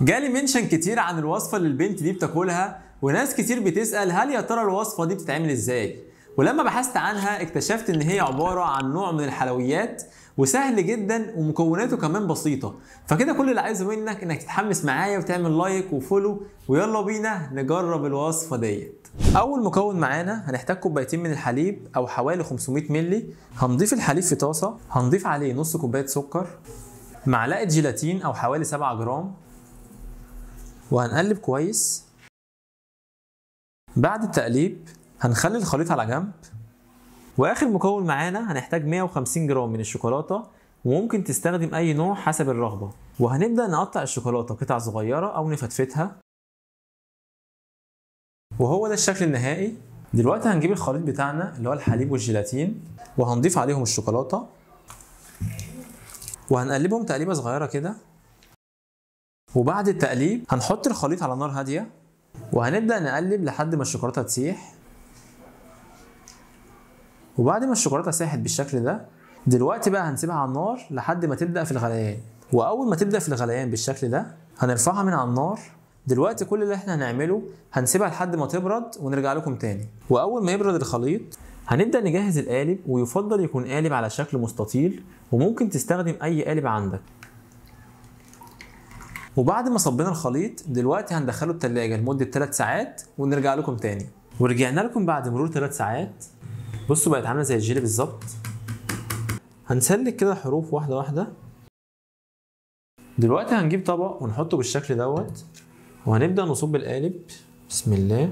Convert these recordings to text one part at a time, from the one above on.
جالي منشن كتير عن الوصفه اللي البنت دي بتاكلها وناس كتير بتسال هل يا ترى الوصفه دي بتتعمل ازاي ولما بحثت عنها اكتشفت ان هي عباره عن نوع من الحلويات وسهل جدا ومكوناته كمان بسيطه فكده كل اللي عايزه منك انك تتحمس معايا وتعمل لايك وفولو ويلا بينا نجرب الوصفه ديت اول مكون معانا هنحتاج كوبايتين من الحليب او حوالي 500 مللي هنضيف الحليب في طاسه هنضيف عليه نص كوبايه سكر معلقه جيلاتين او حوالي 7 جرام وهنقلب كويس بعد التقليب هنخلي الخليط على جنب واخر مكون معانا هنحتاج 150 جرام من الشوكولاته وممكن تستخدم اي نوع حسب الرغبه وهنبدا نقطع الشوكولاته قطع صغيره او نفتفتها وهو ده الشكل النهائي دلوقتي هنجيب الخليط بتاعنا اللي هو الحليب والجيلاتين وهنضيف عليهم الشوكولاته وهنقلبهم تقليبه صغيره كده وبعد التقليب هنحط الخليط على نار هاديه وهنبدا نقلب لحد ما الشوكولاته تسيح وبعد ما الشوكولاته ساحت بالشكل ده دلوقتي بقى هنسيبها على النار لحد ما تبدا في الغليان واول ما تبدا في الغليان بالشكل ده هنرفعها من على النار دلوقتي كل اللي احنا هنعمله هنسيبها لحد ما تبرد ونرجع لكم تاني واول ما يبرد الخليط هنبدا نجهز القالب ويفضل يكون قالب على شكل مستطيل وممكن تستخدم اي قالب عندك وبعد ما صبينا الخليط دلوقتي هندخله التلاجة لمدة 3 ساعات ونرجع لكم تاني ورجعنا لكم بعد مرور 3 ساعات بصوا بقت عاملة زي الجيلي بالظبط هنسلك كده الحروف واحدة واحدة دلوقتي هنجيب طبق ونحطه بالشكل دوت وهنبدأ نصب القالب بسم الله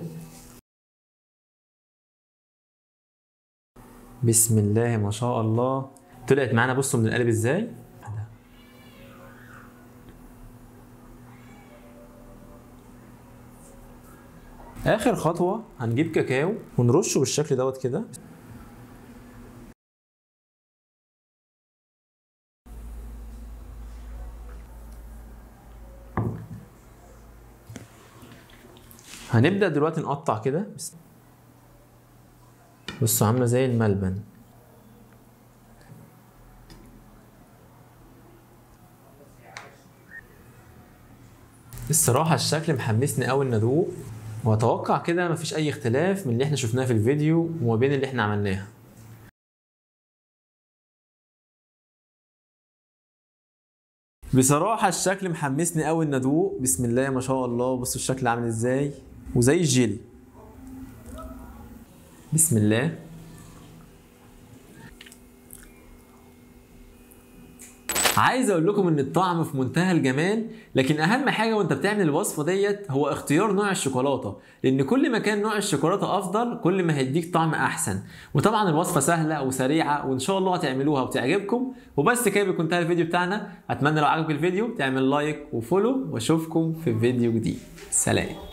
بسم الله ما شاء الله طلعت معانا بصوا من القالب ازاي اخر خطوه هنجيب كاكاو ونرشه بالشكل دوت كده هنبدا دلوقتي نقطع كده بصوا عامله زي الملبن الصراحه الشكل محمسني قوي ان ادوق واتوقع كده مفيش اي اختلاف من اللي احنا شفناه في الفيديو وما بين اللي احنا عملناها بصراحه الشكل محمسني قوي ان ادوق بسم الله ما شاء الله بصوا الشكل عامل ازاي وزي الجيلي بسم الله عايز اقول لكم ان الطعم في منتهى الجمال لكن اهم حاجه وانت بتعمل الوصفه ديت هو اختيار نوع الشوكولاته لان كل ما كان نوع الشوكولاته افضل كل ما هيديك طعم احسن وطبعا الوصفه سهله وسريعه وان شاء الله هتعملوها وتعجبكم وبس كده بيكون انتهى الفيديو بتاعنا اتمنى لو عجبك الفيديو تعمل لايك وفولو واشوفكم في فيديو جديد سلام